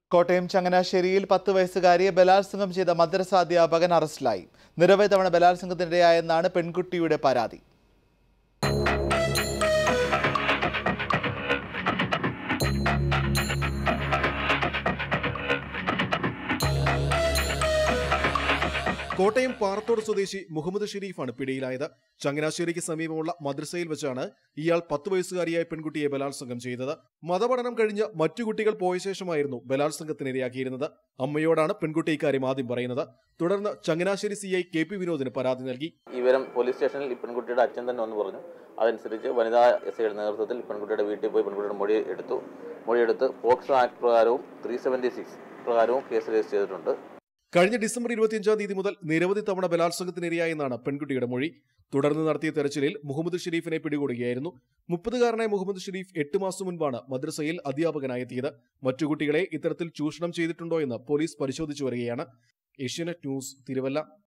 കോട്ടയം ചങ്ങനാശ്ശേരിയിൽ പത്ത് വയസ്സുകാരിയെ ബലാത്സംഗം ചെയ്ത മദ്രസ അധ്യാപകൻ അറസ്റ്റിലായി നിരവധി തവണ ബലാത്സംഗത്തിനിരയായെന്നാണ് പെൺകുട്ടിയുടെ പരാതി കോട്ടയം പാറത്തോട് സ്വദേശി മുഹമ്മദ് ഷെരീഫാണ് പിടിയിലായത് ചങ്ങനാശ്ശേരിക്ക് സമീപമുള്ള മദ്രസയിൽ വെച്ചാണ് ഇയാൾ പത്ത് വയസ്സുകാരിയായ പെൺകുട്ടിയെ ബലാത്സംഗം ചെയ്തത് മതപഠനം കഴിഞ്ഞ് മറ്റു കുട്ടികൾ പോയ ശേഷമായിരുന്നു ബലാത്സംഗത്തിനിരയാക്കിയിരുന്നത് അമ്മയോടാണ് പെൺകുട്ടി ഇക്കാര്യം ആദ്യം പറയുന്നത് തുടർന്ന് Changanassery C I K P വിനോദിന് പരാതി നൽകി ഈ വിവരം പോലീസ് സ്റ്റേഷനിൽ ഈ പെൺകുട്ടിയുടെ അച്ഛൻ തന്നെ വന്ന് പറഞ്ഞു അതനുസരിച്ച് വനിതാ എസ് ഐയുടെ നേതൃത്വത്തിൽ പെൺകുട്ടിയുടെ വീട്ടിൽ പോയി പെൺകുട്ടിയുടെ മൊഴി എടുത്തു മൊഴിയെടുത്ത് പോക്സോ ആക്ട് പ്രകാരവും ത്രീ സെവൻറ്റി സിക്സ് പ്രകാരവും കേസ് രജിസ്റ്റർ ചെയ്തിട്ടുണ്ട് കഴിഞ്ഞ ഡിസംബർ ഇരുപത്തിയഞ്ചാം തീയതി മുതൽ നിരവധി തവണ ബലാത്സംഗത്തിനിരയായെന്നാണ് പെൺകുട്ടിയുടെ മൊഴി തുടർന്ന് നടത്തിയ തെരച്ചിലിൽ മുഹമ്മദ് ഷെരീഫിനെ പിടികൂടുകയായിരുന്നു മുപ്പതുകാരനായ മുഹമ്മദ് ഷെരീഫ് എട്ട് മാസം മുൻപാണ് മദ്രസയിൽ അധ്യാപകനായെത്തിയത് മറ്റു കുട്ടികളെ ഇത്തരത്തിൽ ചൂഷണം ചെയ്തിട്ടുണ്ടോ എന്ന് പോലീസ് പരിശോധിച്ചു വരികയാണ് ഏഷ്യാനെറ്റ് ന്യൂസ് തിരുവല്ല